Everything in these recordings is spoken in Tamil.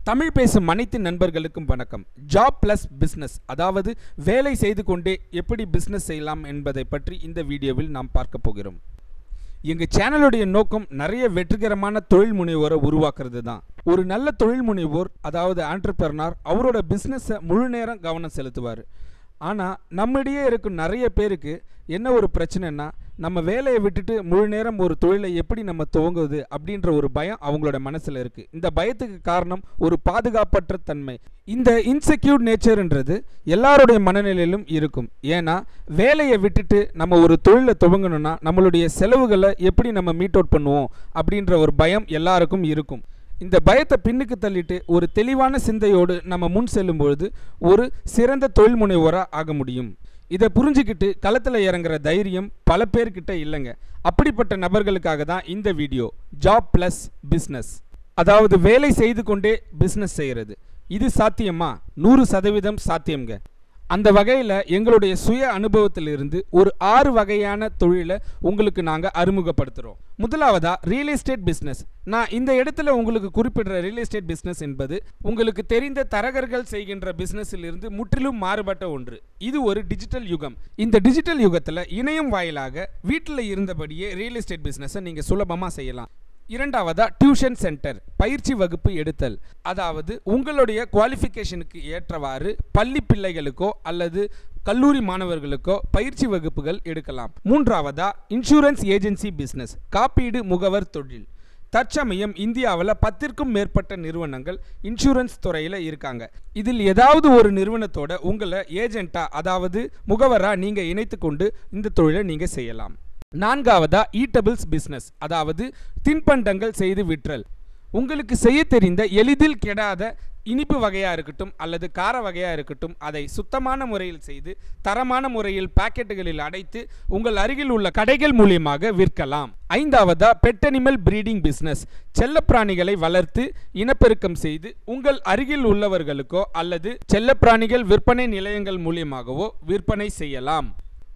தமிழ் பேசும் அனைத்து நண்பர்களுக்கும் வணக்கம் ஜாப் பிளஸ் பிஸ்னஸ் அதாவது வேலை செய்து கொண்டே எப்படி பிஸ்னஸ் செய்யலாம் என்பதை பற்றி இந்த வீடியோவில் நாம் பார்க்க போகிறோம் எங்கள் சேனலுடைய நோக்கம் நிறைய வெற்றிகரமான தொழில் முனைவோரை உருவாக்குறது தான் ஒரு நல்ல தொழில் முனைவோர் அதாவது ஆண்டர்பிரனார் அவரோட பிஸ்னஸை முழு நேரம் கவனம் செலுத்துவார் ஆனால் நம்மிடையே இருக்கும் நிறைய பேருக்கு என்ன ஒரு பிரச்சனைனா நம்ம வேலையை விட்டுட்டு முழு நேரம் ஒரு தொழிலை எப்படி நம்ம துவங்குவது அப்படின்ற ஒரு பயம் அவங்களோட மனசில் இருக்குது இந்த பயத்துக்கு காரணம் ஒரு பாதுகாப்பற்ற தன்மை இந்த இன்செக்யூர் நேச்சர்ன்றது எல்லாருடைய மனநிலையிலும் இருக்கும் ஏன்னா வேலையை விட்டுட்டு நம்ம ஒரு தொழிலை துவங்கணும்னா நம்மளுடைய செலவுகளை எப்படி நம்ம மீட் அவுட் பண்ணுவோம் அப்படின்ற ஒரு பயம் எல்லாருக்கும் இருக்கும் இந்த பயத்தை பின்னுக்கு தள்ளிட்டு ஒரு தெளிவான சிந்தையோடு நம்ம முன் செல்லும் பொழுது ஒரு சிறந்த தொழில் முனைவோராக ஆக முடியும் இதை புரிஞ்சுக்கிட்டு களத்தில் இறங்குற தைரியம் பல பேர்கிட்ட இல்லைங்க அப்படிப்பட்ட நபர்களுக்காக தான் இந்த வீடியோ ஜாப் ப்ளஸ் பிஸ்னஸ் அதாவது வேலை செய்து கொண்டே பிஸ்னஸ் செய்கிறது இது சாத்தியமா நூறு சதவீதம் சாத்தியம்ங்க அந்த வகையில் எங்களுடைய சுய அனுபவத்திலிருந்து ஒரு ஆறு வகையான தொழிலை உங்களுக்கு நாங்கள் அறிமுகப்படுத்துகிறோம் முதலாவதா ரியல் எஸ்டேட் பிஸ்னஸ் நான் இந்த இடத்துல உங்களுக்கு குறிப்பிடுற ரியல் எஸ்டேட் பிஸ்னஸ் என்பது உங்களுக்கு தெரிந்த தரகர்கள் செய்கின்ற பிஸ்னஸில் இருந்து முற்றிலும் மாறுபட்ட ஒன்று இது ஒரு டிஜிட்டல் யுகம் இந்த டிஜிட்டல் யுகத்தில் இணையம் வாயிலாக வீட்டில் இருந்தபடியே ரியல் எஸ்டேட் பிஸ்னஸை நீங்கள் சுலபமாக செய்யலாம் இரண்டாவதா டியூஷன் சென்டர் பயிற்சி வகுப்பு எடுத்தல் அதாவது உங்களுடைய குவாலிஃபிகேஷனுக்கு ஏற்றவாறு பள்ளி பிள்ளைகளுக்கோ அல்லது கல்லூரி மாணவர்களுக்கோ பயிற்சி வகுப்புகள் எடுக்கலாம் மூன்றாவதா இன்சூரன்ஸ் ஏஜென்சி பிஸ்னஸ் காப்பீடு முகவர் தொழில் தற்சமயம் இந்தியாவில் பத்திற்கும் மேற்பட்ட நிறுவனங்கள் இன்சூரன்ஸ் துறையில் இருக்காங்க இதில் ஏதாவது ஒரு நிறுவனத்தோட உங்களை ஏஜென்ட்டா அதாவது முகவராக நீங்கள் இணைத்து கொண்டு இந்த தொழிலை நீங்கள் செய்யலாம் நான்காவதா ஈட்டபிள்ஸ் பிஸ்னஸ் அதாவது தின்பண்டங்கள் செய்து விற்றல் உங்களுக்கு செய்ய தெரிந்த எளிதில் கெடாத இனிப்பு வகையாக இருக்கட்டும் அல்லது கார வகையாக இருக்கட்டும் அதை சுத்தமான முறையில் செய்து தரமான முறையில் பாக்கெட்டுகளில் அடைத்து உங்கள் அருகில் உள்ள கடைகள் மூலியமாக விற்கலாம் ஐந்தாவதா பெட்டனிமல் பிரீடிங் பிஸ்னஸ் செல்லப்பிராணிகளை வளர்த்து இனப்பெருக்கம் செய்து உங்கள் அருகில் உள்ளவர்களுக்கோ அல்லது செல்லப்பிராணிகள் விற்பனை நிலையங்கள் மூலியமாகவோ விற்பனை செய்யலாம்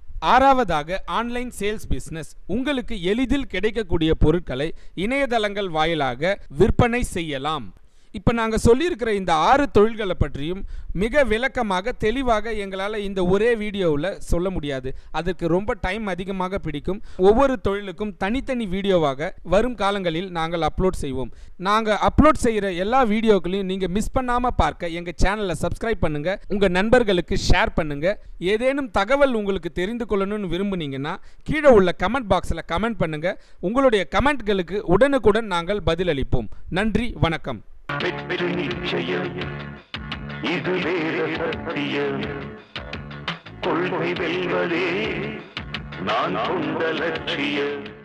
ஆறாவதாக ஆன்லைன் சேல்ஸ் பிஸ்னஸ் உங்களுக்கு எளிதில் கிடைக்கக்கூடிய பொருட்களை இணையதளங்கள் வாயிலாக விற்பனை செய்யலாம் இப்போ நாங்கள் சொல்லியிருக்கிற இந்த ஆறு தொழில்களை பற்றியும் மிக விளக்கமாக தெளிவாக எங்களால் இந்த ஒரே வீடியோவில் சொல்ல முடியாது அதற்கு ரொம்ப டைம் அதிகமாக பிடிக்கும் ஒவ்வொரு தொழிலுக்கும் தனித்தனி வீடியோவாக வரும் காலங்களில் நாங்கள் அப்லோட் செய்வோம் நாங்கள் அப்லோட் செய்கிற எல்லா வீடியோக்களையும் நீங்கள் மிஸ் பண்ணாமல் பார்க்க எங்கள் சேனலை சப்ஸ்கிரைப் பண்ணுங்கள் உங்கள் நண்பர்களுக்கு ஷேர் பண்ணுங்கள் ஏதேனும் தகவல் உங்களுக்கு தெரிந்து கொள்ளணும்னு விரும்புனீங்கன்னா கீழே உள்ள கமெண்ட் பாக்ஸில் கமெண்ட் பண்ணுங்கள் உங்களுடைய கமெண்ட்களுக்கு உடனுக்குடன் நாங்கள் பதிலளிப்போம் நன்றி வணக்கம் வெற்றி நிச்சயம் இது வேத சத்தியம் கொள்கை வெல்வதே நான் கொண்ட லட்சியம்